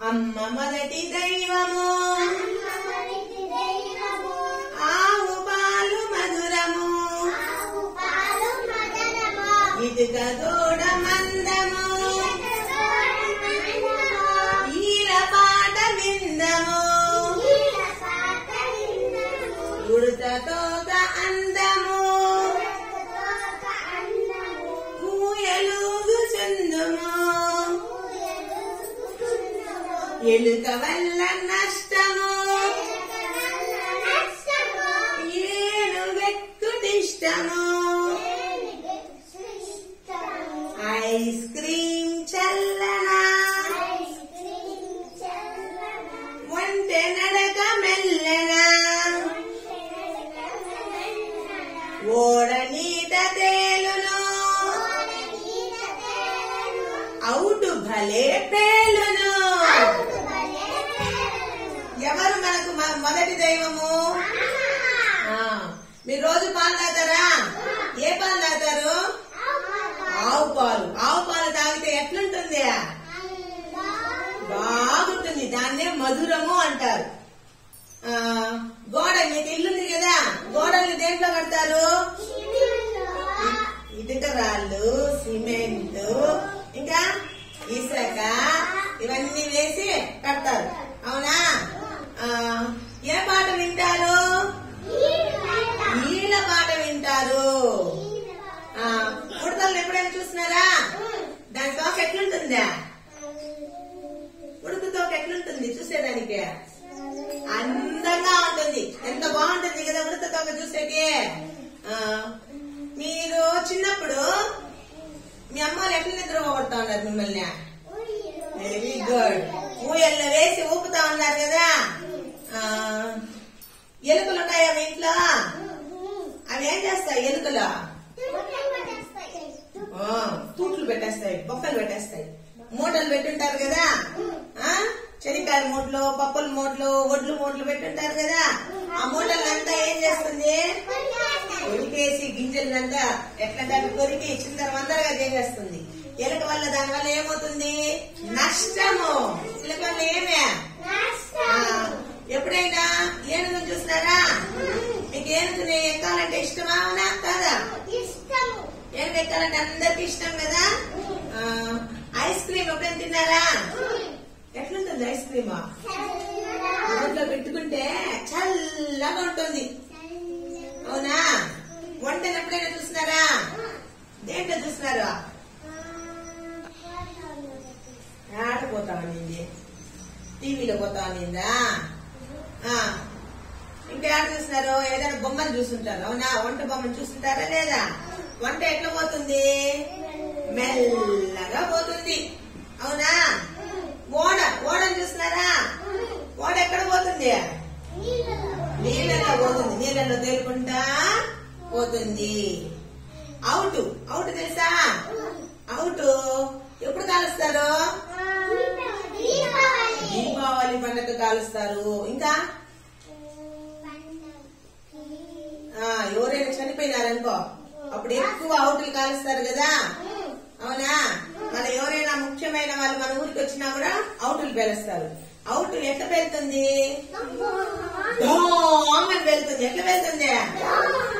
అమ్మ మొదటి దైవము ఆవు పాలు మధురము ఇటుక దూడ మందము ఈల పాట విందము ఉడత తోక అందము ఊయలుగు చుందుము ఎలుక వల్ల నష్టము ఏనుగెక్కుటిష్టము ఐస్ క్రీమ్ చల్లనా ఒంటె నడక మెల్లనా ఓడ నీట తేలును అవుటు భలే పేలును ఎవరు మనకు మ- మొదటి దైవము ఆ, మీరు రోజు పాలు తాగుతారా ఏ పాలు తాగుతారు ఆవు పాలు ఆవు పాలు తాగితే ఎట్లుంటుంది బాగుంటుంది దాన్నే మధురము అంటారు ఆ గోడ మీకు ఇల్లుంది కదా గోడల్ని దేంట్లో కడతారు ఇటుక రాళ్ళు సిమెంట్ ఇంకా ఇసుక ఇవన్నీ వేసి కడతారు అవునా ఆ, ఏ పాట వింటారు ఈల పాట వింటారు ఆ ఉడతలు ఎప్పుడైనా చూస్తున్నారా దాని తోక ఎట్లుంటుందా ఉడత తోక ఎట్లుంటుంది చూసేదానికి అందంగా ఉంటుంది ఎంత బాగుంటుంది కదా ఉడత తోక చూసేకి ఆ, మీరు చిన్నప్పుడు మీ అమ్మాలు ఎట్లా నిద్ర పోగొడతా ఉన్నారు మిమ్మల్ని వెరీ గుడ్ ఊయల్లో వేసి ఊపుతా ఉన్నారు కదా ఆ, ఎలుకలు ఉన్నాయా మీ ఇంట్లో అవి ఏం చేస్తాయి ఎలుకలు ఆ, తూట్లు పెట్టేస్తాయి బొక్కలు పెట్టేస్తాయి మూటలు పెట్టుంటారు కదా ఆ శనికాయల మూటలు పప్పుల మూటలు ఒడ్లు మూటలు పెట్టుంటారు కదా ఆ మూటలంతా ఏం చేస్తుంది కొరికేసి గింజలంతా ఎట్లా దాన్ని కొరికి చిందర వందరగా చేసేస్తుంది ఎలుక వల్ల దాని వల్ల ఏమవుతుంది నష్టము ఎలుక వల్ల ఏమే ఆ, ఎప్పుడైనా ఏనుగును చూసినారా మీకు ఏనుగుని ఎక్కాలంటే ఇష్టమా అవునా కాదా ఏనుగు ఎక్కాలంటే అందరికి ఇష్టం కదా ఆ, ఐస్ క్రీమ్ ఎప్పుడైనా తిన్నారా ఎట్లుంటుంది ఐస్ క్రీమ్ నోట్లో పెట్టుకుంటే చల్లగా ఉంటుంది అవునా వంటను ఎప్పుడైనా చూసినారా దేంట్లో చూసినారా ఆడపోతా ఉండింది టీవీలో పోతా ఉండిందా ఆ, ఇంకా ఆడ చూసినారు ఏదైనా బొమ్మను చూస్తుంటారు అవునా వంట బొమ్మను చూస్తుంటారా లేదా వంట ఎట్లా పోతుంది మెల్లగా పోతుంది అవునా ఓడ ఓడని చూస్తున్నారా ఓడ ఎక్కడ పోతుంది నీళ్ళలో పోతుంది నీళ్ళలో తేలుకుంటా పోతుంది అవుట్ అవుట్ తెలుసా అవుట్ ఎప్పుడు కాలుస్తారు దీపావళి పండుగ కాలుస్తారు ఇంకా ఆ ఎవరైనా చనిపోయినారనుకో అప్పుడు ఎక్కువ అవుట్లు కాలుస్తారు కదా అవునా మన ఎవరైనా ముఖ్యమైన వాళ్ళు మన ఊరికి వచ్చినా కూడా అవుట్లు పేలుస్తారు అవుట్ ఎట్లా వెళ్తుంది ఢోమ్ అని వెళ్తుంది ఎట్లా వెళ్తుంది